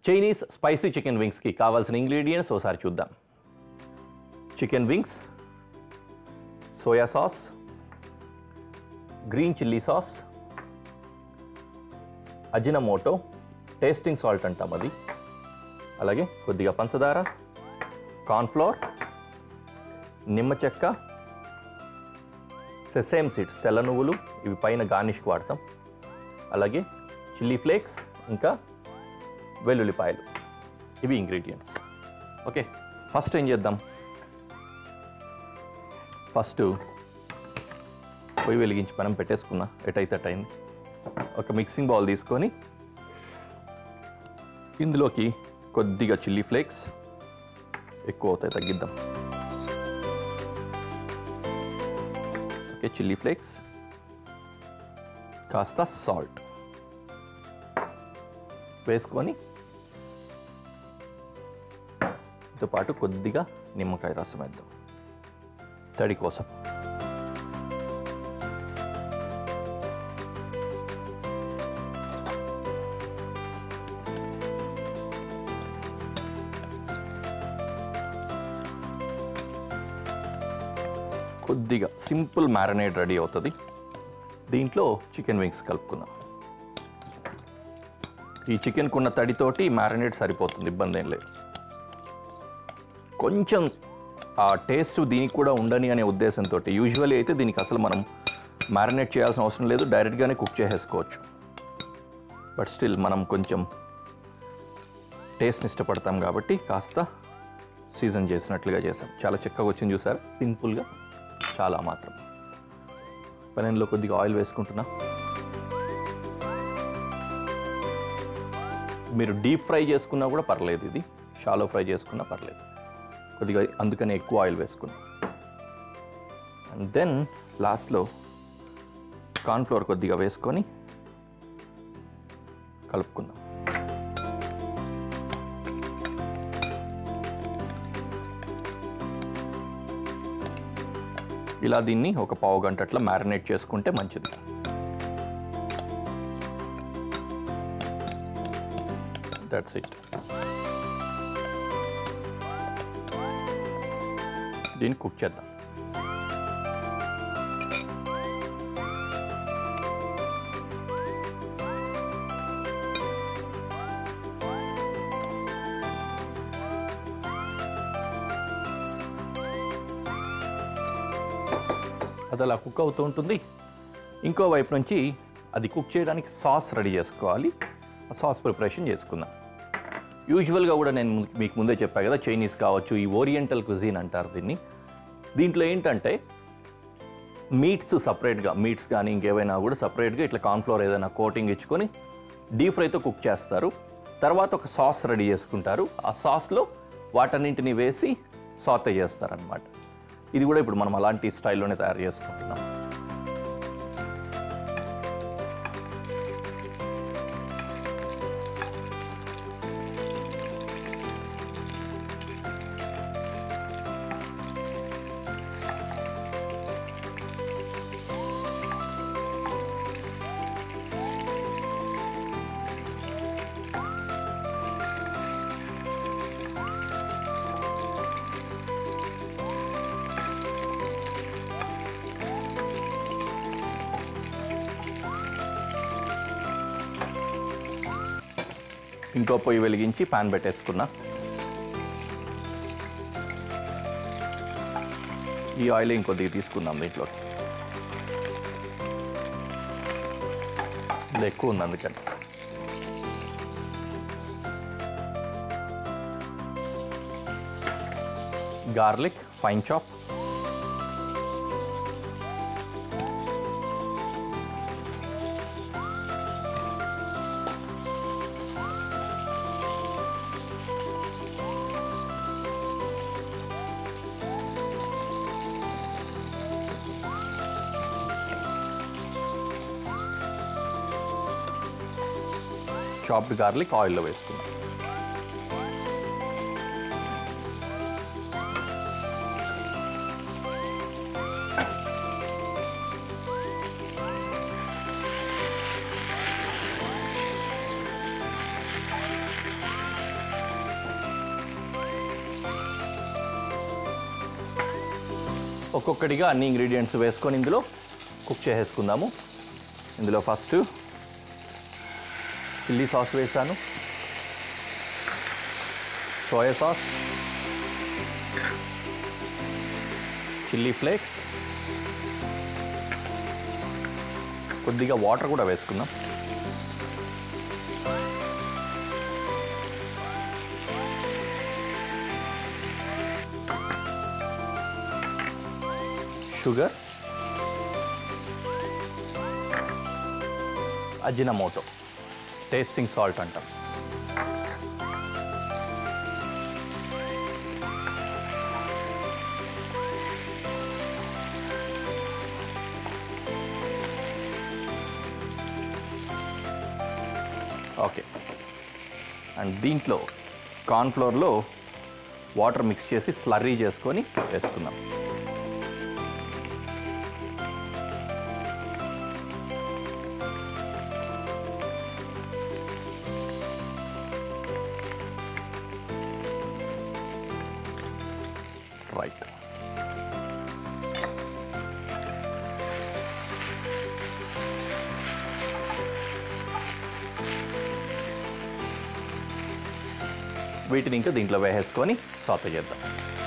Chinese spicy chicken వింగ్స్కి కావాల్సిన ingredients ఒకసారి చూద్దాం chicken wings soya sauce green chilli sauce Ajinomoto tasting salt అంటాం అది అలాగే కొద్దిగా పంచదార కార్న్ఫ్లోర్ నిమ్మ చెక్క సెసేమ్ సీడ్స్ తెల్ల నువ్వులు ఇవి పైన గార్నిష్కి వాడతాం అలాగే చిల్లీ ఫ్లేక్స్ ఇంకా వెల్లుల్లిపాయలు ఇవి ఇంగ్రీడియంట్స్ ఓకే ఫస్ట్ ఏం చేద్దాం ఫస్ట్ పొయ్యి వెలిగించి మనం పెట్టేసుకున్నా ఎటైతే అటు అయింది ఒక మిక్సింగ్ బౌల్ తీసుకొని ఇందులోకి కొద్దిగా చిల్లీ ఫ్లేక్స్ ఎక్కువ అవుతాయి తగ్గిద్దాం ఓకే చిల్లీ ఫ్లేక్స్ కాస్త సాల్ట్ వేసుకొని తో పాటు కొద్దిగా నిమ్మకాయ రసం వేద్దాం తడి కోసం కొద్దిగా సింపుల్ మ్యారినేట్ రెడీ అవుతుంది దీంట్లో చికెన్ వింగ్స్ కలుపుకుందాం ఈ చికెన్ కున్న తడితోటి మ్యారినేట్ సరిపోతుంది ఇబ్బంది ఏం లేదు కొంచెం ఆ టేస్ట్ దీనికి కూడా ఉండని అనే ఉద్దేశంతో యూజువల్లీ అయితే దీనికి అసలు మనం మ్యారినేట్ చేయాల్సిన అవసరం లేదు డైరెక్ట్గానే కుక్ చేసేసుకోవచ్చు బట్ స్టిల్ మనం కొంచెం టేస్ట్ని ఇష్టపడతాం కాబట్టి కాస్త సీజన్ చేసినట్లుగా చేసాం చాలా చక్కగా వచ్చింది చూసారు సింపుల్గా చాలా మాత్రం పెనంలో కొద్దిగా ఆయిల్ వేసుకుంటున్నా మీరు డీప్ ఫ్రై చేసుకున్నా కూడా పర్లేదు ఇది షాలో ఫ్రై చేసుకున్నా పర్లేదు కొద్దిగా అందుకనే ఎక్కువ ఆయిల్ వేసుకున్నాం అండ్ దెన్ లాస్ట్లో కార్న్ఫ్లోర్ కొద్దిగా వేసుకొని కలుపుకుందాం ఇలా దీన్ని ఒక పావు గంట అట్లా మ్యారినేట్ చేసుకుంటే మంచిది దట్స్ ఇట్ దీన్ని కుక్ చేద్దాం అది అలా కుక్ అవుతూ ఉంటుంది ఇంకో వైపు నుంచి అది కుక్ చేయడానికి సాస్ రెడీ చేసుకోవాలి ఆ సాస్ ప్రిపరేషన్ చేసుకుందాం యూజువల్గా కూడా నేను ము- మీకు ముందే చెప్పా కదా చైనీస్ కావచ్చు ఈ ఓరియంటల్ కుజీన్ అంటారు దీన్ని దీంట్లో ఏంటంటే మీట్స్ సపరేట్గా మీట్స్ కానీ ఇంకేవైనా కూడా సపరేట్గా ఇట్లా కార్న్ఫ్లోర్ ఏదైనా కోటింగ్ ఇచ్చుకొని డీప్ ఫ్రైతో కుక్ చేస్తారు తర్వాత ఒక సాస్ రెడీ చేసుకుంటారు ఆ సాస్లో వాటన్నింటిని వేసి సాత చేస్తారనమాట ఇది కూడా ఇప్పుడు మనం అలాంటి స్టైల్లోనే తయారు చేసుకుంటున్నాం ఇంకో పొయ్యి వెలిగించి పాన్ పెట్టేసుకున్నా ఈ ఆయిల్ ఇంకొద్దిగా తీసుకుందాం దీంట్లో ఇది ఎక్కువ ఉంది అందుకని garlic fine chop chopped garlic ఆయిల్లో వేసుకున్నాం ఒక్కొక్కటిగా అన్ని ఇంగ్రీడియంట్స్ వేసుకొని ఇందులో కుక్ చేసేసుకుందాము ఇందులో ఫస్ట్ చిల్లీ సాస్ వేసాను సోయా సాస్ చిల్లీ ఫ్లేక్స్ కొద్దిగా వాటర్ కూడా వేసుకుందాం షుగర్ అజినమోటో టేస్టింగ్ సాల్ట్ అంటాం ఓకే అండ్ దీంట్లో కార్న్ఫ్లోర్లో వాటర్ మిక్స్ చేసి స్లర్రీ చేసుకొని వేసుకుందాం రైట్ వీటిని ఇంకా దీంట్లో వేసేసుకొని సాత చేద్దాం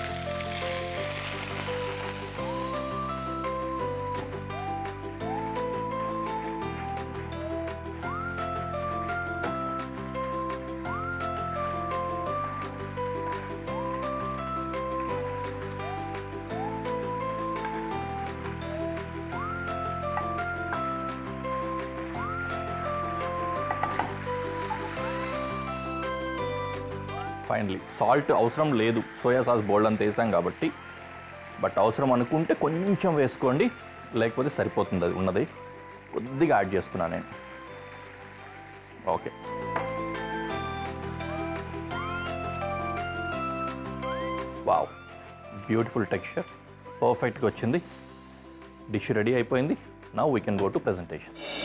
ఫైనలీ సాల్ట్ అవసరం లేదు సోయా సాస్ బోల్డ్ అంత వేసాం కాబట్టి బట్ అవసరం అనుకుంటే కొంచెం వేసుకోండి లేకపోతే సరిపోతుంది అది ఉన్నది కొద్దిగా యాడ్ చేస్తున్నాను నేను ఓకే వావ్ బ్యూటిఫుల్ టెక్స్చర్ పర్ఫెక్ట్గా వచ్చింది డిష్ రెడీ అయిపోయింది నా we can go to presentation